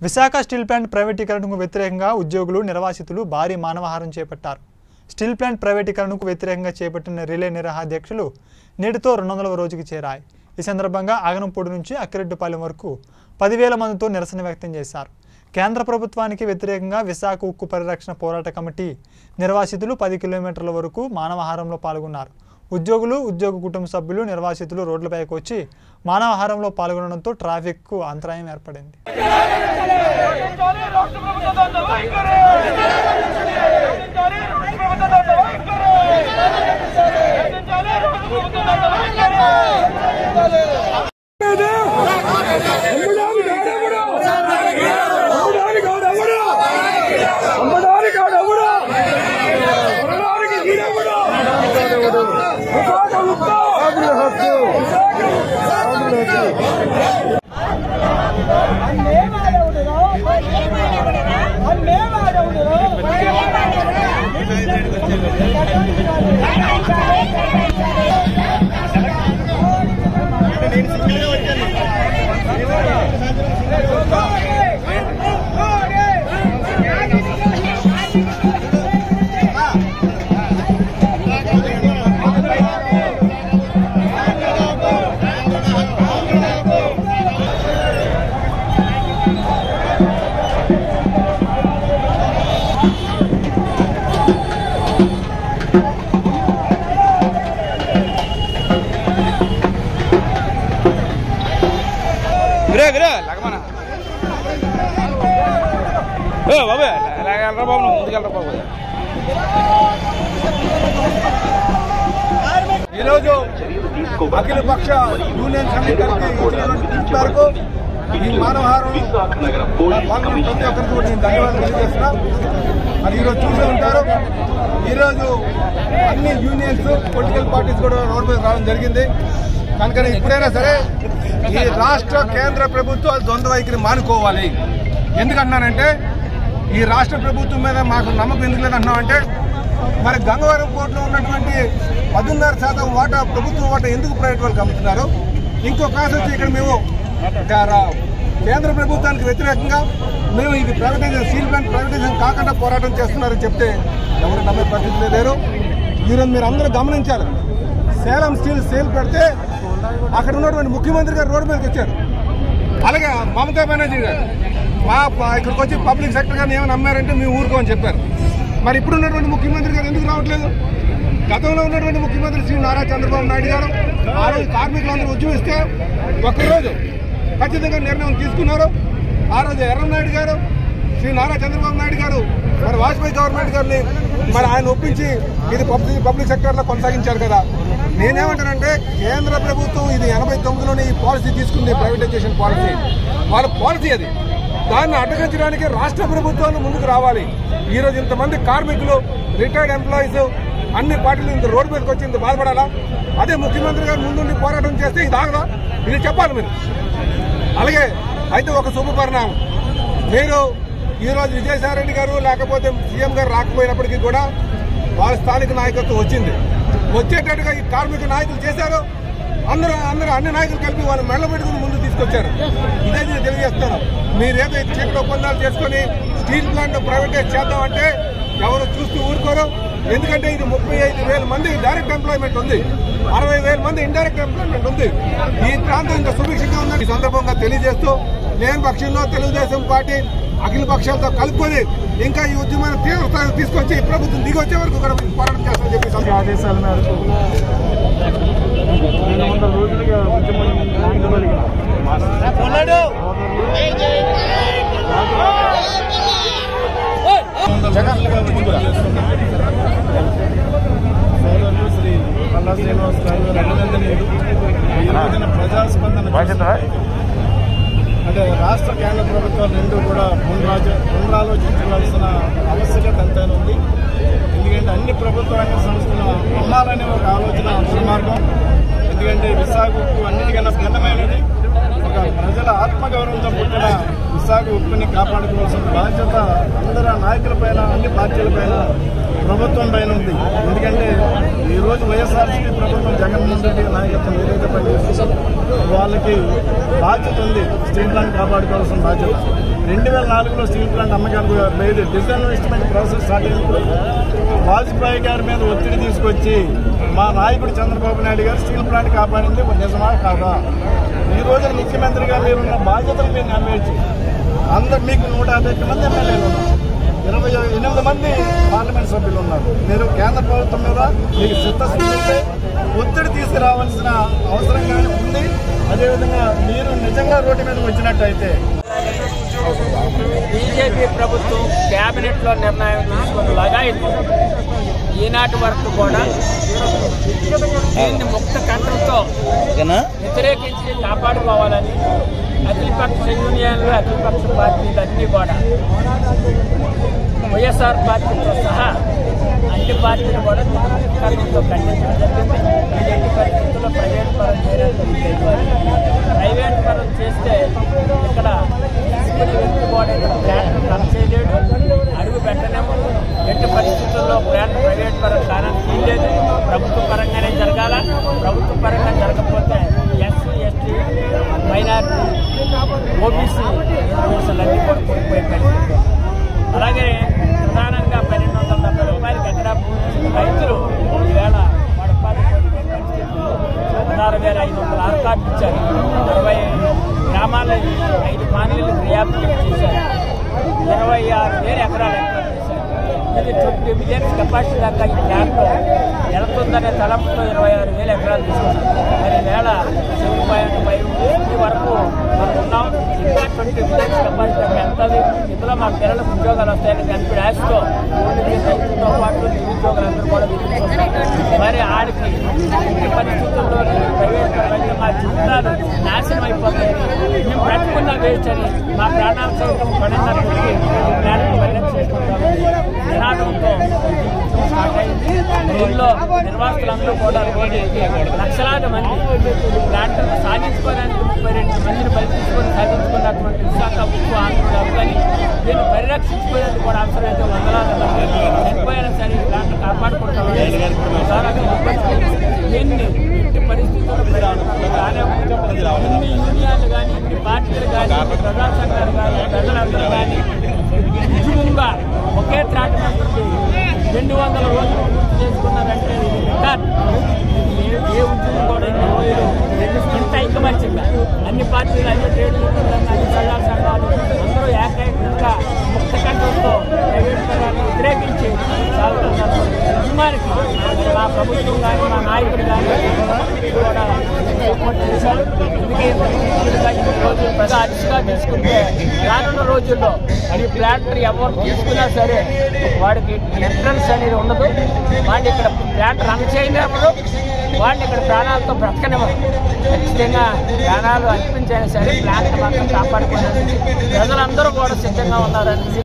Visakha steel plant ప్రైవేటీకరణకు వ్యతిరేకంగా ఉద్యోగులు నిర్వాసితులు భారీ మానవహారం చేపట్టారు స్టీల్ ప్లాంట్ ప్రైవేటీకరణకు వ్యతిరేకంగా చేపట్టిన రిలే నిరాహాధ్యక్షులు నేటితో రెండు వందల రోజుకి చేరాయి ఈ సందర్భంగా ఆగనంపూడి నుంచి అక్కిరెడ్డిపాలెం వరకు పదివేల మందితో నిరసన వ్యక్తం చేశారు కేంద్ర ప్రభుత్వానికి వ్యతిరేకంగా విశాఖ ఉక్కు పరిరక్షణ పోరాట కమిటీ నిర్వాసితులు పది కిలోమీటర్ల వరకు మానవహారంలో పాల్గొన్నారు ఉద్యోగులు ఉద్యోగ కుటుంబ సభ్యులు నిర్వాసితులు రోడ్లపైకి వచ్చి మానవహారంలో పాల్గొనడంతో ట్రాఫిక్కు అంతరాయం ఏర్పడింది రక్షించాలి రాష్ట్ర ప్రభుత్వం వైఖరి రక్షించాలి రాష్ట్ర ప్రభుత్వం వైఖరి రక్షించాలి రాష్ట్ర ప్రభుత్వం వైఖరి గిరే గిరే లగమన ఏ బాబు వెళ్ళరా బాబు నువ్వు ముందుకెళ్ళరా బాబు ఈరోజు అఖిల పక్ష యూనియన్ సమీకరణకి ఇచ్చినటువంటి పిలుపు మేరకు ఈ మానవహారం పాల్గొన్న ప్రతి ఒక్కరికి కూడా నేను ధన్యవాదాలు తెలియజేస్తున్నా మరి ఈరోజు చూసే ఉంటారు ఈరోజు అన్ని యూనియన్స్ పొలిటికల్ పార్టీస్ కూడా రోడ్డు మీద రావడం జరిగింది కనుక ఇప్పుడైనా సరే ఈ రాష్ట్ర కేంద్ర ప్రభుత్వాలు ద్వంద్వ వైఖరి మానుకోవాలి ఎందుకంటున్నానంటే ఈ రాష్ట్ర ప్రభుత్వం మీద మాకు నమ్మకం ఎందుకు లేదంటున్నామంటే మరి గంగవరం పోర్టులో ఉన్నటువంటి పదున్నర శాతం వాటా ప్రభుత్వం వాటా ఎందుకు ప్రైవేట్ వాళ్ళకి అమ్ముతున్నారు ఇంకో కాసు వచ్చి ఇక్కడ మేము రా- కేంద్ర ప్రభుత్వానికి వ్యతిరేకంగా మేము ఇది ప్రైవేటైజేషన్ స్టీల్ ప్లాంట్ ప్రైవేటైజేషన్ కాకుండా పోరాటం చేస్తున్నారని చెప్తే ఎవరు నమ్మే పరిస్థితి లేరు ఈరోజు మీరు అందరూ గమనించాలి సేలం స్టీల్ సేల్ పెడితే అక్కడ ఉన్నటువంటి ముఖ్యమంత్రి గారు రోడ్డు మీదకి వచ్చారు అలాగే మమతా బెనర్జీ గారు మా ప- ఇక్కడికి వచ్చి పబ్లిక్ సెక్టర్ గారిని ఏమైనా నమ్మారంటే మేము ఊరుకోమని చెప్పారు మరి ఇప్పుడు ఉన్నటువంటి ముఖ్యమంత్రి గారు ఎందుకు రావట్లేదు గతంలో ఉన్నటువంటి ముఖ్యమంత్రి శ్రీ నారా చంద్రబాబు నాయుడు గారు ఆ రోజు కార్మికులందరూ ఉద్యమిస్తే ఒక్కరోజు ఖచ్చితంగా నిర్ణయం తీసుకున్నారు ఆ రోజు ఎర్రనాయుడు గారు శ్రీ నారా చంద్రబాబు నాయుడు గారు మరి వాజ్పేయి గవర్నమెంట్ గారిని మరి ఆయన ఒప్పించి ఇది పబ్లిక్ పబ్లిక్ సెక్టర్ లో కొనసాగించారు కదా నేనేమంటానంటే కేంద్ర ప్రభుత్వం ఇది ఎనభై తొమ్మిదిలోనే ఈ పాలసీ తీసుకుంది ప్రైవేటైజేషన్ పాలసీ వాళ్ళ పాలసీ అది దాన్ని అడ్డగించడానికి రాష్ట్ర ప్రభుత్వాలు ముందుకు రావాలి ఈ రోజు ఇంతమంది కార్మికులు రిటైర్డ్ ఎంప్లాయీస్ అన్ని పార్టీలు ఇంత రోడ్డు మీదకి వచ్చి ఇంత బాధపడాలా అదే ముఖ్యమంత్రి గారు ముందుండి పోరాటం చేస్తే ఇది ఆగదా ఇది చెప్పాలి మీరు అలాగే అయితే ఒక శుభ పరిణామం మీరు ఈ రోజు విజయసాయి రెడ్డి గారు లేకపోతే సీఎం గారు రాకపోయినప్పటికీ కూడా వాళ్ళ స్థానిక నాయకత్వం వచ్చింది వచ్చేటట్టుగా ఈ కార్మిక నాయకులు చేశారు అందరూ అందరూ అన్ని నాయకులు కలిపి వాళ్ళు మెళ్ళ పెట్టుకుని ముందు తీసుకొచ్చారు ఇదే నేను తెలియజేస్తాను మీరేదో చీకటి ఒప్పందాలు చేసుకొని స్టీల్ ప్లాంట్ ప్రైవేటైజ్ చేద్దామంటే ఎవరు చూస్తూ ఊరుకోరు ఎందుకంటే ఇది ముప్పై ఐదు వేల మంది డైరెక్ట్ ఎంప్లాయ్మెంట్ ఉంది అరవై వేల మంది ఇండైరెక్ట్ ఎంప్లాయ్మెంట్ ఉంది ఈ ప్రాంతం ఇంకా సుభిక్షంగా ఉందని ఈ సందర్భంగా తెలియజేస్తూ లేని పక్షంలో తెలుగుదేశం పార్టీ అఖిల పక్షాలతో కలుపుకొని ఇంకా ఈ ఉద్యమాన్ని తీవ్ర స్థాయిలో తీసుకొచ్చి ప్రభుత్వం దిగి వచ్చే వరకు కూడా పోరాటం చేస్తామని చెప్పి ఈ సందర్భంగా ఆదేశాల మేరకు రెండు వందల రోజులుగా ఉద్యమం నాంగబలిగిన సోదరులు శ్రీ పల్లా శ్రీనివాస్ గారు అభినందనీయులు ఈ రోజున ప్రజాస్పందన అంటే రాష్ట్ర కేంద్ర ప్రభుత్వాలు రెండు కూడా పునరాజ పునరాలోచించవలసిన ఆవశ్యకత ఎంతైనా ఉంది ఎందుకంటే అన్ని ప్రభుత్వ రంగ సంస్థలు అమ్మాలనే ఒక ఆలోచన దుర్మార్గం ఎందుకంటే విశాఖకు అన్నిటికన్నా భిన్నమైనది ఒక ఒక ప్రజల ఆత్మగౌరవంతో పుట్టిన విశాఖ ఉక్కుని కాపాడుకోవాల్సిన బాధ్యత అందరి నాయకులపైన అన్ని పార్టీలపైన ప్రభుత్వం పైన ఉంది ఎందుకంటే ఈ రోజు వైఎస్ఆర్సీపీ ప్రభుత్వం జగన్మోహన్ రెడ్డి నాయకత్వం ఏదైతే పనిచేస్తుందో వాళ్ళకి బాధ్యత ఉంది స్టీల్ ప్లాంట్ కాపాడుకోవాల్సిన బాధ్యత రెండు వేల నాలుగులో స్టీల్ ప్లాంట్ అమ్మకాలు లేదు డిస్ఇన్వెస్ట్మెంట్ ప్రాసెస్ స్టార్ట్ అయినప్పుడు వాజ్పేయి గారి మీద ఒత్తిడి తీసుకొచ్చి మా నాయకుడు చంద్రబాబు నాయుడు గారు స్టీల్ ప్లాంట్ కాపాడింది ఒక నిజమా కాదా ఈ రోజున ముఖ్యమంత్రిగా మీరున్న బాధ్యతలు మీరు నెరవేర్చి అందరు మీకు నూట యాభై ఒక్క మంది ఎమ్మెల్యేలు ఉన్నారు ఇరవై ఎనిమిది మంది పార్లమెంట్ సభ్యులు ఉన్నారు మీరు కేంద్ర ప్రభుత్వం మీద మీకు చిత్తశుద్ధి ఉంటే ఒత్తిడి తీసుకురావాల్సిన అవసరం కానీ ఉంది అదేవిధంగా మీరు నిజంగా రోడ్డు మీదకి వచ్చినట్టయితే బీజేపీ ప్రభుత్వం కేబినెట్ లో నిర్ణయం తీసుకుని లగాయింది ఈనాటి వరకు కూడా దీన్ని ముక్త కంఠంతో వ్యతిరేకించి కాపాడుకోవాలని అఖిలపక్ష యూనియన్లు అఖిలపక్ష పార్టీలు అన్నీ కూడా వైఎస్ఆర్ పార్టీతో సహా అన్ని పార్టీలు కూడా కంఠంతో ఖండించడం జరిగింది ఇది ఎట్టి పరిస్థితుల్లో ప్రైవేట్ పరం చేయడానికి లేదు అని. ప్రైవేట్ పరం చేస్తే ఇక్కడ తీసుకునే వ్యక్తి కూడా ఇక్కడ ప్లాంట్ రన్ చేయలేడు అడుగు పెట్టలేము ఎట్టి పరిస్థితుల్లో ప్లాంట్ ప్రైవేట్ పరం కారణం లేదు ప్రభుత్వ పరంగానే జరగాల ప్రభుత్వ పరంగా జరగకపోతే ఎస్సీ ఎస్టీ మైనార్టీ ఓబీసీ రిజర్వేషన్లు అన్నీ కూడా కోల్పోయే పరిస్థితి అలాగే ప్రధానంగా పన్నెండు వందల డెబ్బై రూపాయలకి ఎకరా భూమి ఇచ్చిన రైతులు ఈవేళ వడపాటి కోల్పోయే పరిస్థితుల్లో పదహారు వేల ఐదు వందల ఆరు కార్డు ఇచ్చారు అరవై గ్రామాల్లో ఐదు కాలనీలు రియాప్లికేట్ చేశారు ఇరవై ఆరు వేల ఎకరాలు ఎక్కడ చేశారు ఇది ట్వంటీ మిలియన్స్ కెపాసిటీ దాకా ఈ ప్లాంట్ వెళ్తుందనే తలంపుతో ఇరవై ఆరు వేల ఎకరాలు తీసుకున్నారు మరి వేళ సెవెన్ పాయింట్ ఫైవ్ ఈ వరకు మనం ఉన్నాం ఇంకా ట్వంటీ మిలియన్స్ కెపాసిటీ దాకా వెళ్తుంది ఇందులో మా పిల్లలకు ఉద్యోగాలు వస్తాయని కనిపి ఆశతో రైతులతో పాటు నిరుద్యోగులందరూ కూడా ఎదుర్కొంటున్నారు. మరి ఆడికి ఈ పరిస్థితుల్లో ప్రైవేట్ రంగం మా జీవితాలు నాశనం అయిపోతాయి మేము బ్రతుకున్న వేస్ట్ అని మా ప్రాణాల సైతం పడినప్పటికీ ఈ ప్లాంట్ పరిరక్షించుకుంటామని నినాదంతో స్టార్ట్ అయింది దీనిలో నిర్వాహకులందరూ కూడా రోజు లక్షలాది మంది ప్లాంట్ను సాధించుకోవడానికి ముప్పై రెండు మందిని బలిపించుకొని సాధించుకున్నటువంటి విశాఖ ఉక్కు ఆంధ్రులు కానీ దీన్ని పరిరక్షించుకునేందుకు కూడా అవసరమైతే వందలాది మంది చనిపోయినా సరే ఈ ప్లాంట్ కాపాడుకుంటామని ద్వారా దీన్ని ఇంటి పరిస్థితులు బాగానే ఉంటుంది ఇన్ని యూనియన్లు కానీ ఇన్ని పార్టీలు కానీ ఇన్ని ప్రజా సంఘాలు కానీ ప్రజలందరూ కానీ నిజంగా ఒకే త్రాటి నుండి రెండు వందల రోజులు పూర్తి చేసుకున్నారంటే ఇది రికార్డ్ ఇది ఏ- ఏ ఉద్యోగం కూడా ఇన్ని రోజులు ఇంత ఐకమత్యంగా అన్ని పార్టీలు అన్ని ట్రేడ్ యూనియన్లు అన్ని ప్రజా సంఘాలు అందరూ ఏకైకంగా ముక్త కంఠంతో ప్రైవేట్ పరాన్ని వ్యతిరేకించి సాగుతున్నారు నిజమానికి మరి మా ప్రభుత్వం కానీ మా నాయకులు కానీ కూడా సపోర్ట్ చేశారు అందుకే ఇంత ముఖ్యంగా ఈ రోజు ప్రజా అతిగా తీసుకుంటే రానున్న రోజుల్లో ఈ ప్లాంట్ ఎవరు తీసుకున్నా సరే వాడికి ఎంట్రన్స్ అనేది ఉండదు వాడిని ఇక్కడ ప్లాంట్ రన్ చేయలేమరు వాడిని ఇక్కడ ప్రాణాలతో బ్రతకనివ్వరు ఖచ్చితంగా ప్రాణాలు అర్పించైనా సరే ప్లాంట్ మాత్రం కాపాడుకోవడానికి ప్రజలందరూ కూడా సిద్ధంగా ఉన్నారని